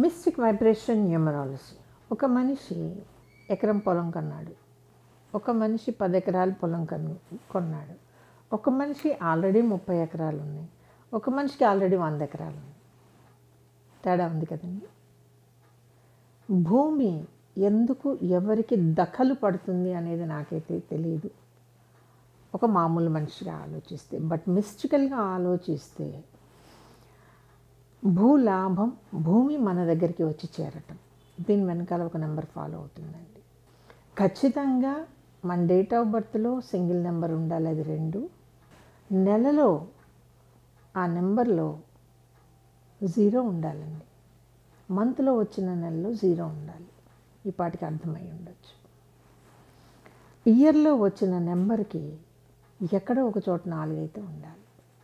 mystic vibration numerology ఒక మనిషి ఎకరం పొలం కొన్నాడు ఒక మనిషి పది ఎకరాల పొలం కన్ కొన్నాడు ఒక మనిషి ఆల్రెడీ ముప్పై ఎకరాలు ఉన్నాయి ఒక మనిషికి ఆల్రెడీ వంద ఎకరాలు ఉన్నాయి తేడా ఉంది కదండి భూమి ఎందుకు ఎవరికి దఖలు పడుతుంది అనేది నాకైతే తెలియదు ఒక మామూలు మనిషిగా ఆలోచిస్తే బట్ మిస్టికల్గా ఆలోచిస్తే భూలాభం భూమి మన దగ్గరికి వచ్చి చేరటం దీని వెనకాల ఒక నెంబర్ ఫాలో అవుతుందండి ఖచ్చితంగా మన డేట్ ఆఫ్ బర్త్లో సింగిల్ నెంబర్ ఉండాలి అది రెండు నెలలో ఆ నెంబర్లో జీరో ఉండాలండి మంత్లో వచ్చిన నెలలో జీరో ఉండాలి ఈ పాటికి అర్థమై ఉండొచ్చు ఇయర్లో వచ్చిన నెంబర్కి ఎక్కడో ఒక చోట నాలుగైతే ఉండాలి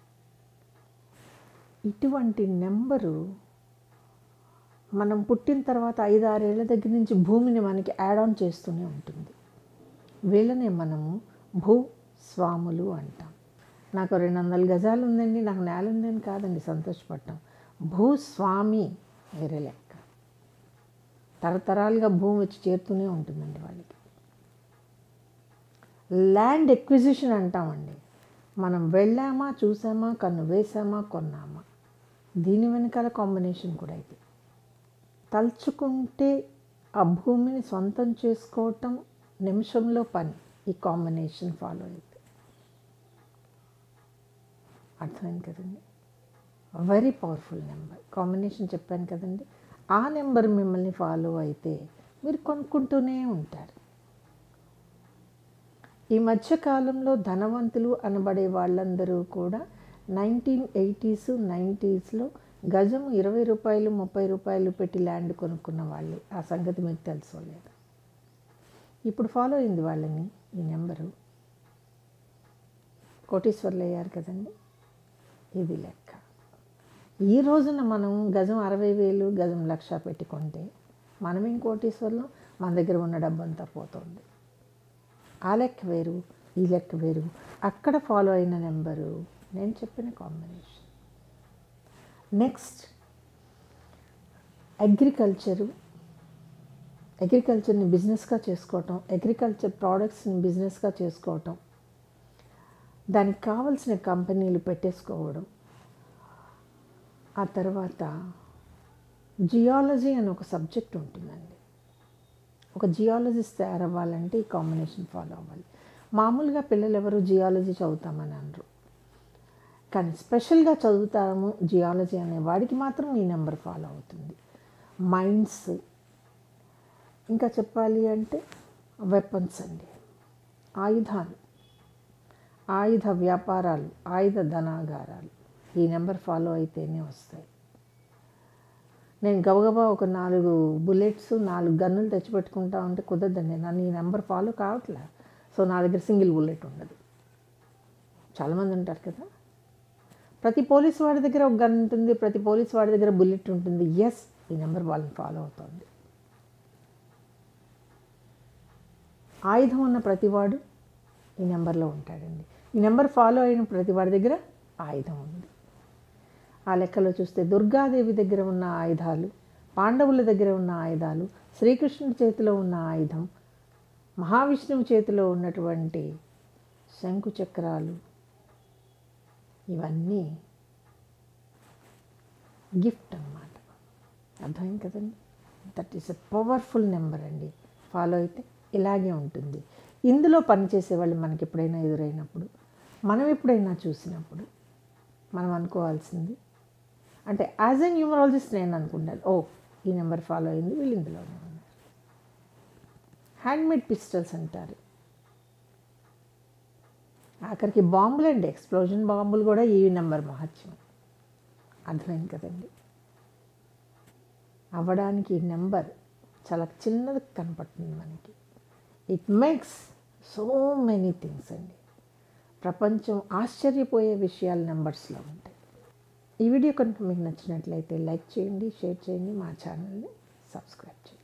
ఇటువంటి నెంబరు మనం పుట్టిన తర్వాత ఐదు ఆరేళ్ల దగ్గర నుంచి భూమిని మనకి యాడ్ ఆన్ చేస్తూనే ఉంటుంది వీళ్ళనే మనము భూ స్వాములు అంటాం నాకు రెండు వందల గజాలు ఉందండి నాకు నేల ఉందని కాదండి సంతోషపడటం భూస్వామి వేరే లెక్క తరతరాలుగా భూమి వచ్చి చేరుతూనే ఉంటుందండి వాళ్ళకి ల్యాండ్ ఎక్విజిషన్ అంటామండి మనం వెళ్ళామా చూసామా కన్ను వేసామా కొన్నామా దీని వెనకాల కాంబినేషన్ కూడా అయితే తలుచుకుంటే ఆ భూమిని సొంతం చేసుకోవటం నిమిషంలో పని ఈ కాంబినేషన్ ఫాలో అయితే అర్థమైంది కదండి వెరీ పవర్ఫుల్ నెంబర్ కాంబినేషన్ చెప్పాను కదండి ఆ నెంబర్ మిమ్మల్ని ఫాలో అయితే మీరు కొనుక్కుంటూనే ఉంటారు ఈ మధ్యకాలంలో ధనవంతులు అనబడే వాళ్ళందరూ కూడా నైన్టీన్ ఎయిటీస్ నైంటీస్లో గజం ఇరవై రూపాయలు ముప్పై రూపాయలు పెట్టి ల్యాండ్ కొనుక్కున్న వాళ్ళే ఆ సంగతి మీకు తెలుసుకోలేదు ఇప్పుడు ఫాలో అయింది వాళ్ళని ఈ నెంబరు కోటీశ్వర్లు అయ్యారు కదండి ఇది లెక్క ఈ రోజున మనం గజం అరవై వేలు గజం లక్ష పెట్టుకుంటే మనమేం కోటీశ్వర్లు మన దగ్గర ఉన్న డబ్బంతా పోతుంది ఆ లెక్క వేరు ఈ లెక్క వేరు అక్కడ ఫాలో అయిన నెంబరు నేను చెప్పిన కాంబినేషన్ నెక్స్ట్ అగ్రికల్చరు అగ్రికల్చర్ని బిజినెస్గా చేసుకోవటం అగ్రికల్చర్ ప్రోడక్ట్స్ని బిజినెస్గా చేసుకోవటం దానికి కావలసిన కంపెనీలు పెట్టేసుకోవడం ఆ తర్వాత జియాలజీ అని ఒక సబ్జెక్ట్ ఉంటుందండి ఒక జియాలజిస్ట్ తయారవ్వాలంటే ఈ కాంబినేషన్ ఫాలో అవ్వాలి మామూలుగా పిల్లలు ఎవరు జియాలజీ చదువుతామని అనరు కానీ స్పెషల్గా చదువుతాము జియాలజీ అనే వాడికి మాత్రం ఈ నెంబర్ ఫాలో అవుతుంది మైండ్స్ ఇంకా చెప్పాలి అంటే వెపన్స్ అండి ఆయుధాలు ఆయుధ వ్యాపారాలు ఆయుధ ధనాగారాలు ఈ నెంబర్ ఫాలో అయితేనే వస్తాయి నేను గబగబా ఒక నాలుగు బుల్లెట్స్ నాలుగు గన్నులు తెచ్చిపెట్టుకుంటా ఉంటే కుదరదండి నన్ను ఈ నెంబర్ ఫాలో కావట్లే సో నా దగ్గర సింగిల్ బుల్లెట్ ఉండదు చాలామంది ఉంటారు కదా ప్రతి పోలీస్ వాడి దగ్గర ఒక గన్ ఉంటుంది ప్రతి పోలీస్ వాడి దగ్గర బుల్లెట్ ఉంటుంది ఎస్ ఈ నెంబర్ వాళ్ళని ఫాలో అవుతుంది ఆయుధం ఉన్న ప్రతివాడు ఈ నెంబర్లో ఉంటాడండి ఈ నెంబర్ ఫాలో అయిన ప్రతి వాడి దగ్గర ఆయుధం ఉంది ఆ లెక్కలో చూస్తే దుర్గాదేవి దగ్గర ఉన్న ఆయుధాలు పాండవుల దగ్గర ఉన్న ఆయుధాలు శ్రీకృష్ణుడి చేతిలో ఉన్న ఆయుధం మహావిష్ణువు చేతిలో ఉన్నటువంటి శంకు చక్రాలు ఇవన్నీ గిఫ్ట్ అన్నమాట అర్థమైంది కదండి that is a powerful number అండి ఫాలో అయితే ఇలాగే ఉంటుంది ఇందులో పనిచేసే వాళ్ళు మనకి ఎప్పుడైనా ఎదురైనప్పుడు మనం ఎప్పుడైనా చూసినప్పుడు మనం అనుకోవాల్సింది అంటే యాజ్ ఎ న్యూమరాలజిస్ట్ నేను అనుకుంటాను ఓ ఈ నెంబర్ ఫాలో అయింది వీళ్ళు ఇందులోనే ఉన్నారు హ్యాండ్మేడ్ పిస్టల్స్ అంటారు ఆఖరికి బాంబులు అండి ఎక్స్ప్లోజన్ బాంబులు కూడా ఈ నెంబర్ మహత్యం అర్థమైంది కదండి అవ్వడానికి ఈ నెంబర్ చాలా చిన్నది కనపడుతుంది మనకి it makes so many things అండి ప్రపంచం ఆశ్చర్యపోయే విషయాలు నెంబర్స్లో ఉంటాయి ఈ వీడియో కనుక మీకు నచ్చినట్లయితే లైక్ చేయండి షేర్ చేయండి మా ఛానల్ని సబ్స్క్రైబ్ చేయండి